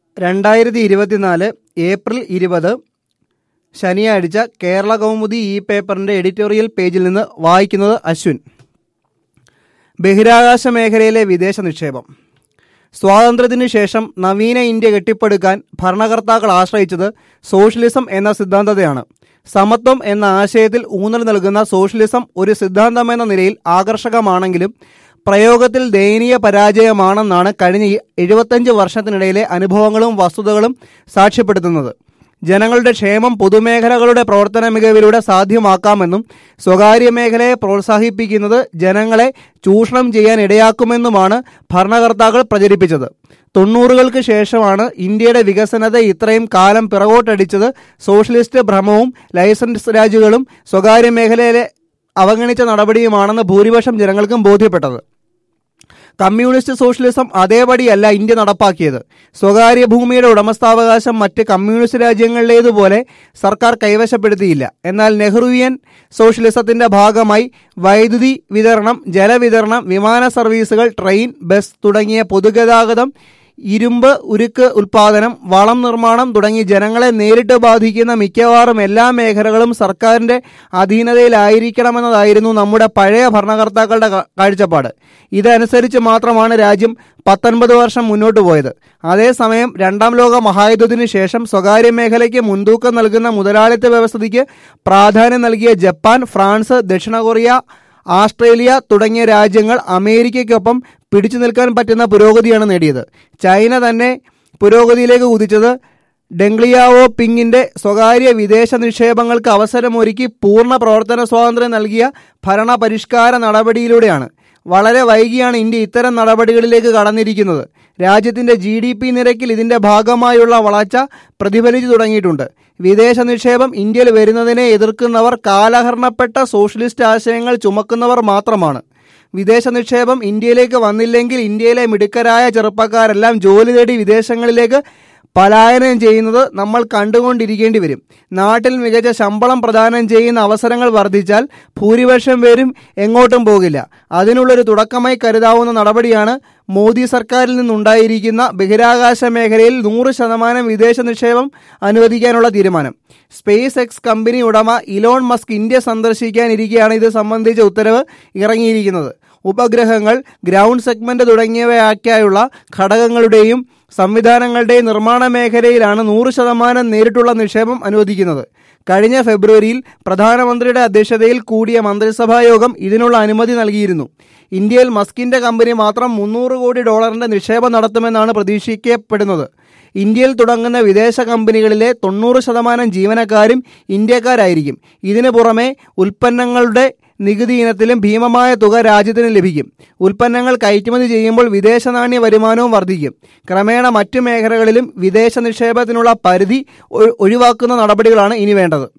രണ്ടായിരത്തി ഇരുപത്തിനാല് ഏപ്രിൽ ഇരുപത് ശനിയാഴ്ച കേരള കൗമുദി ഈ പേപ്പറിന്റെ എഡിറ്റോറിയൽ പേജിൽ നിന്ന് വായിക്കുന്നത് അശ്വിൻ ബഹിരാകാശ മേഖലയിലെ വിദേശ നിക്ഷേപം സ്വാതന്ത്ര്യത്തിനു ശേഷം നവീന ഇന്ത്യ കെട്ടിപ്പടുക്കാൻ ഭരണകർത്താക്കൾ ആശ്രയിച്ചത് സോഷ്യലിസം എന്ന സിദ്ധാന്തത്തെയാണ് സമത്വം എന്ന ആശയത്തിൽ ഊന്നൽ നൽകുന്ന സോഷ്യലിസം ഒരു സിദ്ധാന്തമെന്ന നിലയിൽ ആകർഷകമാണെങ്കിലും പ്രയോഗത്തിൽ ദയനീയ പരാജയമാണെന്നാണ് കഴിഞ്ഞ എഴുപത്തഞ്ച് വർഷത്തിനിടയിലെ അനുഭവങ്ങളും വസ്തുതകളും സാക്ഷ്യപ്പെടുത്തുന്നത് ജനങ്ങളുടെ ക്ഷേമം പൊതുമേഖലകളുടെ പ്രവർത്തന മികവിലൂടെ സാധ്യമാക്കാമെന്നും സ്വകാര്യ മേഖലയെ പ്രോത്സാഹിപ്പിക്കുന്നത് ജനങ്ങളെ ചൂഷണം ചെയ്യാൻ ഇടയാക്കുമെന്നുമാണ് ഭരണകർത്താക്കൾ പ്രചരിപ്പിച്ചത് തൊണ്ണൂറുകൾക്ക് ശേഷമാണ് ഇന്ത്യയുടെ വികസനത്തെ ഇത്രയും കാലം പിറകോട്ടടിച്ചത് സോഷ്യലിസ്റ്റ് ഭ്രമവും ലൈസൻസ് രാജുകളും സ്വകാര്യ മേഖലയിലെ അവഗണിച്ച നടപടിയുമാണെന്ന് ഭൂരിപക്ഷം ജനങ്ങൾക്കും ബോധ്യപ്പെട്ടത് കമ്മ്യൂണിസ്റ്റ് സോഷ്യലിസം അതേപടിയല്ല ഇന്ത്യ നടപ്പാക്കിയത് സ്വകാര്യ ഭൂമിയുടെ ഉടമസ്ഥാവകാശം മറ്റ് കമ്മ്യൂണിസ്റ്റ് രാജ്യങ്ങളിലേതുപോലെ സർക്കാർ കൈവശപ്പെടുത്തിയില്ല എന്നാൽ നെഹ്റുവിയൻ സോഷ്യലിസത്തിന്റെ ഭാഗമായി വൈദ്യുതി വിതരണം ജലവിതരണം വിമാന സർവീസുകൾ ട്രെയിൻ ബസ് തുടങ്ങിയ പൊതുഗതാഗതം ഇരുമ്പ് ഉരുക്ക് ഉൽപാദനം വളം നിർമ്മാണം തുടങ്ങി ജനങ്ങളെ നേരിട്ട് ബാധിക്കുന്ന മിക്കവാറും എല്ലാ മേഖലകളും സർക്കാരിന്റെ അധീനതയിലായിരിക്കണമെന്നതായിരുന്നു നമ്മുടെ പഴയ ഭരണകർത്താക്കളുടെ കാഴ്ചപ്പാട് ഇതനുസരിച്ച് മാത്രമാണ് രാജ്യം പത്തൊൻപത് വർഷം മുന്നോട്ട് പോയത് അതേസമയം രണ്ടാം ലോക മഹായുദ്ധത്തിനു ശേഷം സ്വകാര്യ മേഖലയ്ക്ക് മുൻതൂക്കം നൽകുന്ന മുതലാളിത്ത വ്യവസ്ഥയ്ക്ക് പ്രാധാന്യം നൽകിയ ജപ്പാൻ ഫ്രാൻസ് ദക്ഷിണ കൊറിയ ആസ്ട്രേലിയ തുടങ്ങിയ രാജ്യങ്ങൾ അമേരിക്കയ്ക്കൊപ്പം പിടിച്ചു നിൽക്കാൻ പറ്റുന്ന പുരോഗതിയാണ് നേടിയത് ചൈന തന്നെ പുരോഗതിയിലേക്ക് കുതിച്ചത് ഡെങ്ലിയാവോ പിങ്ങിന്റെ സ്വകാര്യ വിദേശ നിക്ഷേപങ്ങൾക്ക് അവസരമൊരുക്കി പൂർണ്ണ പ്രവർത്തന സ്വാതന്ത്ര്യം നൽകിയ ഭരണ പരിഷ്കാര നടപടിയിലൂടെയാണ് വളരെ വൈകിയാണ് ഇന്ത്യ ഇത്തരം നടപടികളിലേക്ക് കടന്നിരിക്കുന്നത് രാജ്യത്തിന്റെ ജി ഡി പി നിരക്കിൽ ഇതിന്റെ ഭാഗമായുള്ള വളർച്ച പ്രതിഫലിച്ചു തുടങ്ങിയിട്ടുണ്ട് വിദേശ നിക്ഷേപം ഇന്ത്യയിൽ വരുന്നതിനെ എതിർക്കുന്നവർ കാലഹരണപ്പെട്ട സോഷ്യലിസ്റ്റ് ആശയങ്ങൾ ചുമക്കുന്നവർ മാത്രമാണ് വിദേശ നിക്ഷേപം ഇന്ത്യയിലേക്ക് വന്നില്ലെങ്കിൽ ഇന്ത്യയിലെ മിടുക്കരായ ചെറുപ്പക്കാരെല്ലാം ജോലി തേടി വിദേശങ്ങളിലേക്ക് പലായനം ചെയ്യുന്നത് നമ്മൾ കണ്ടുകൊണ്ടിരിക്കേണ്ടി വരും നാട്ടിൽ മികച്ച ശമ്പളം പ്രദാനം ചെയ്യുന്ന അവസരങ്ങൾ വർദ്ധിച്ചാൽ ഭൂരിപക്ഷം പേരും എങ്ങോട്ടും പോകില്ല അതിനുള്ളൊരു തുടക്കമായി കരുതാവുന്ന നടപടിയാണ് മോദി സർക്കാരിൽ നിന്നുണ്ടായിരിക്കുന്ന ബഹിരാകാശ മേഖലയിൽ നൂറ് ശതമാനം വിദേശ നിക്ഷേപം അനുവദിക്കാനുള്ള തീരുമാനം സ്പേസ് എക്സ് കമ്പനി ഉടമ ഇലോൺ മസ്ക് ഇന്ത്യ സന്ദർശിക്കാനിരിക്കെയാണ് ഇത് സംബന്ധിച്ച ഉത്തരവ് ഇറങ്ങിയിരിക്കുന്നത് ഉപഗ്രഹങ്ങൾ ഗ്രൗണ്ട് സെഗ്മെന്റ് തുടങ്ങിയവയാക്കായുള്ള ഘടകങ്ങളുടെയും സംവിധാനങ്ങളുടെയും നിർമ്മാണ മേഖലയിലാണ് നൂറ് ശതമാനം നേരിട്ടുള്ള നിക്ഷേപം അനുവദിക്കുന്നത് കഴിഞ്ഞ ഫെബ്രുവരിയിൽ പ്രധാനമന്ത്രിയുടെ അധ്യക്ഷതയിൽ കൂടിയ മന്ത്രിസഭാ യോഗം ഇതിനുള്ള അനുമതി നൽകിയിരുന്നു ഇന്ത്യയിൽ മസ്കിന്റെ കമ്പനി മാത്രം മുന്നൂറ് കോടി ഡോളറിന്റെ നിക്ഷേപം നടത്തുമെന്നാണ് പ്രതീക്ഷിക്കപ്പെടുന്നത് ഇന്ത്യയിൽ തുടങ്ങുന്ന വിദേശ കമ്പനികളിലെ തൊണ്ണൂറ് ശതമാനം ജീവനക്കാരും ഇന്ത്യക്കാരായിരിക്കും ഇതിനു പുറമെ ഉൽപ്പന്നങ്ങളുടെ നികുതി ഇനത്തിലും ഭീമമായ തുക രാജ്യത്തിന് ലഭിക്കും ഉൽപ്പന്നങ്ങൾ കയറ്റുമതി ചെയ്യുമ്പോൾ വിദേശ നാണ്യ വരുമാനവും വർദ്ധിക്കും ക്രമേണ മറ്റു മേഖലകളിലും വിദേശ നിക്ഷേപത്തിനുള്ള പരിധി ഒഴിവാക്കുന്ന നടപടികളാണ് ഇനി വേണ്ടത്